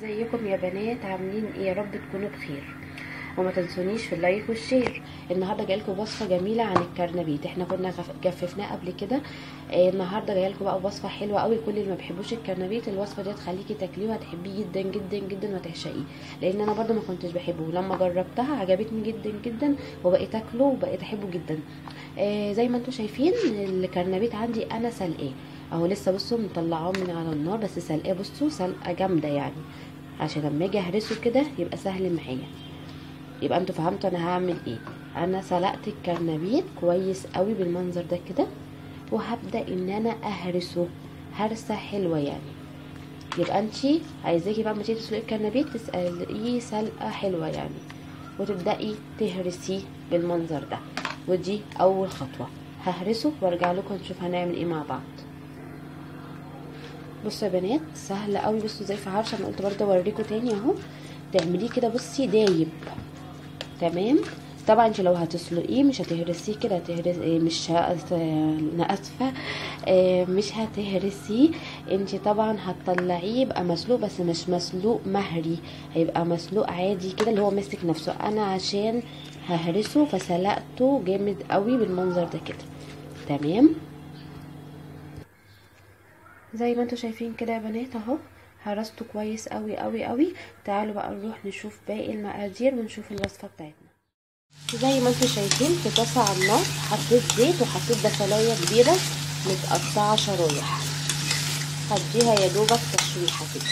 ازيكم يا بنات عاملين ايه يا رب تكونوا بخير وما تنسونيش في اللايك والشير النهارده جايلكم وصفه جميله عن الكرنبيت احنا كنا غف- جففناه قبل كده آه النهارده جايلكم بقى وصفه حلوه قوي كل اللي ما بيحبوش الكرنبيت الوصفه دي هتخليكي تاكليه وهتحبيه جدا جدا جدا وتعشقيه لان انا برده ما كنتش بحبه ولما جربتها عجبتني جدا جدا وبقيت اكله وبقيت احبه جدا آه زي ما انتم شايفين الكرنبيت عندي انا سلقاه اهو لسه بصوا مطلعاه من على النار بس سلقاه بصوا سلقه جامده يعني عشان لما اجي اهرسه كده يبقى سهل معايا يبقى انتوا فهمتوا انا هعمل ايه انا سلقت الكرنبيت كويس قوي بالمنظر ده كده وهبدا ان انا اهرسه هرسه حلوه يعني يبقى انتي عايزاكي بقى ما تيجي تسلقي الكرنبيت تسلقيه سلقه حلوه يعني وتبداي تهرسيه بالمنظر ده ودي اول خطوه ههرسه وارجع لكم نشوف هنعمل ايه مع بعض بصوا يا بنات سهله قوي بصوا زي في عرش انا قلت برضه اوريكم تاني اهو تعمليه كده بصي دايب تمام طبعا انت لو هتسلقيه مش هتهرسيه كده هتهرس إيه مش هأس... انا اسفه إيه مش هتهرسيه انت طبعا هتطلعيه يبقى مسلوق بس مش مسلوق مهري هيبقى مسلوق عادي كده اللي هو ماسك نفسه انا عشان ههرسه فسلقته جامد قوي بالمنظر ده كده تمام زي ما انتوا شايفين كده يا بنات اهو هرسته كويس قوي قوي قوي تعالوا بقى نروح نشوف باقي المقادير ونشوف الوصفه بتاعتنا زي ما انتوا شايفين في طاسه على النار حطيت زيت وحطيت بصلايه كبيره متقطعه شرايح هديها يا دوبك تشويحه كده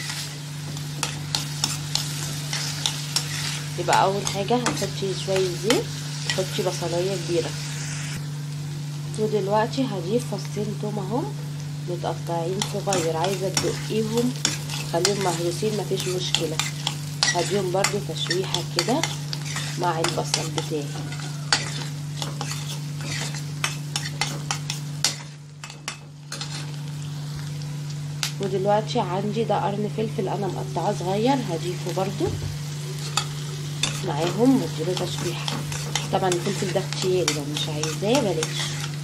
يبقى اول حاجه هتحطي شويه زيت تحطي بصلايه كبيره ودلوقتي هضيف فصين توم اهو متقطعين صغير عايزه تدقيهم خليهم مهروسين مفيش مشكله هديهم برضو تشويحه كده مع البصل بتاعي ودلوقتي عندي ده قرن فلفل انا مقطعاه صغير هضيفه برضو معاهم واديله تشويحه طبعا الفلفل ده اختياري لو مش عايزاه بلاش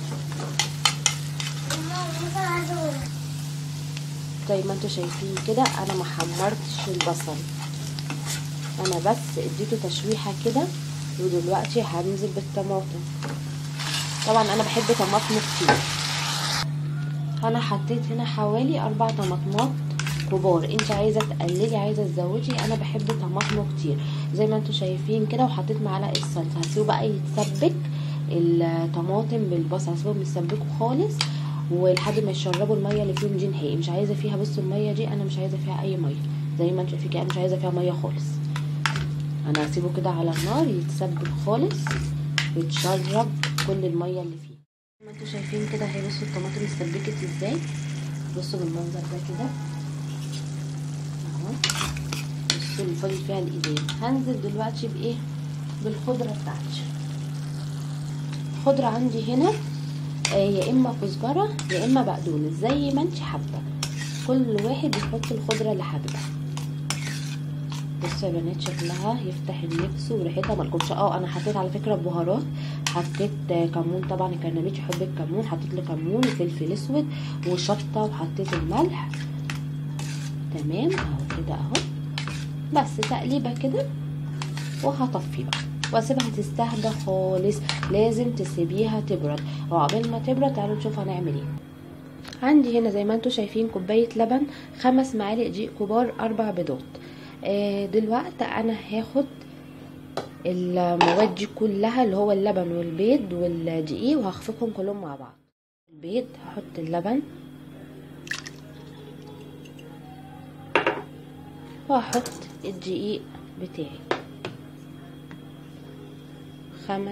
زي ما انتوا شايفين كده انا ما حمرتش البصل انا بس اديته تشويحه كده ودلوقتي هنزل بالطماطم طبعا انا بحب طماطم كتير انا حطيت هنا حوالي اربع طماطمات كبار انت عايزه تقللي عايزه تزودي انا بحب طماطمه كتير زي ما انتوا شايفين كده وحطيت معلقه صلصه هسيبه بقى يتسبك الطماطم بالبصل هسيبهم يتسبكوا خالص ولحد ما يشربوا الميه اللي فيهم دي نهائي مش عايزه فيها بصوا الميه دي انا مش عايزه فيها اي ميه زي ما انتوا شايفين كده مش عايزه فيها ميه خالص انا هسيبه كده على النار يتسبك خالص ويتشرب كل الميه اللي فيه زي ما انتوا شايفين كده اهي بصوا الطماطم اتسبكت ازاي بصوا بالمنظر ده كده اهو بصوا اللي فاضل فيها الايدين هنزل دلوقتي بايه بالخضره بتاعتي الخضره عندي هنا يا اما كزبره يا اما بقدونس زي ما انت حابه كل واحد يحط الخضره اللي حاببها بصوا يا بنات شكلها يفتح النفس وريحتها ملكمش اه انا حطيت على فكره بهارات حطيت كمون طبعا الكرنبيت يحب الكمون حطيت له كمون وفلفل اسود وشطه وحطيت الملح تمام اهو كده اهو بس تقليبه كده وهطفي بقى واسيبها تستهدى خالص لازم تسيبيها تبرد وعقبال ما تبرد تعالوا نشوف هنعمل ايه عندي هنا زي ما انتم شايفين كوبايه لبن خمس معالق دقيق كبار اربع بيضات آه دلوقتي انا هاخد المواد دي كلها اللي هو اللبن والبيض والدقيق وهخفقهم كلهم مع بعض البيض هحط اللبن وهحط الدقيق بتاعي خمس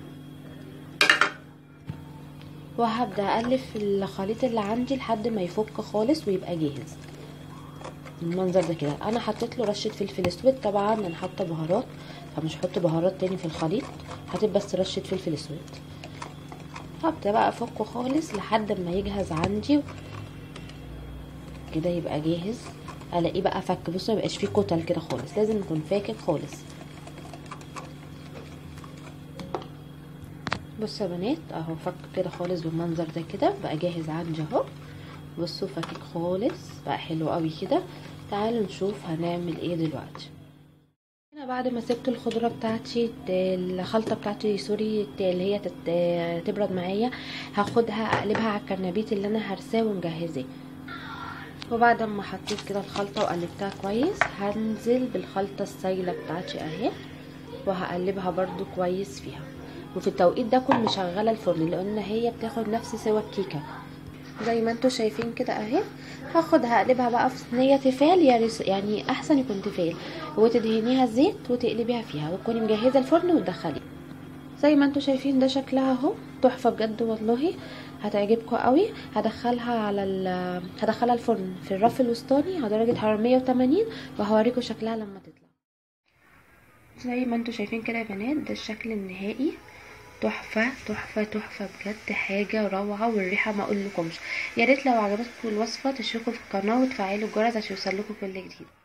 وهبدا اقلب في الخليط اللي عندي لحد ما يفك خالص ويبقى جاهز المنظر ده كده انا حطيت له رشه فلفل اسود طبعا انا حاطه بهارات فمش هحط بهارات تاني في الخليط حطيت بس رشه فلفل اسود هبدا بقى افكه خالص لحد ما يجهز عندي كده يبقى جاهز الاقيه بقى فك بصوا ميبقاش فيه كتل كده خالص لازم يكون فاكك خالص بصوا يا بنات اهو فك كده خالص بالمنظر ده كده بقى جاهز عندي اهو بصوا فكك خالص بقى حلو قوي كده تعالوا نشوف هنعمل ايه دلوقتي هنا بعد ما سبت الخضره بتاعتي الخلطه بتاعتي سوري اللي هي تت- تبرد معايا هاخدها اقلبها على الكرنبيت اللي انا هرساه ومجهزاه وبعد ما حطيت كده الخلطه وقلبتها كويس هنزل بالخلطه السايله بتاعتي اهي وهقلبها برضو كويس فيها وفي التوقيت ده كنت مشغله الفرن لان هي بتاخد نفس سوا الكيكه زي ما انتوا شايفين كده اهي هاخدها اقلبها بقى في صينيه تيفال يعني يعني احسن يكون تيفال وتدهنيها زيت وتقلبيها فيها وتكوني مجهزه الفرن وتدخليه زي ما انتوا شايفين ده شكلها اهو تحفه بجد والله هتعجبكم قوي هدخلها على ال هدخلها الفرن في الرف الوسطاني على درجه حراره 180 وهوريكم شكلها لما تطلع زي ما انتوا شايفين كده يا بنات ده الشكل النهائي تحفه تحفه تحفه بجد حاجه روعه والريحه ما اقولكمش يا ريت لو عجبتكم الوصفه تشتركوا في القناه وتفعلوا الجرس عشان يوصلكوا كل جديد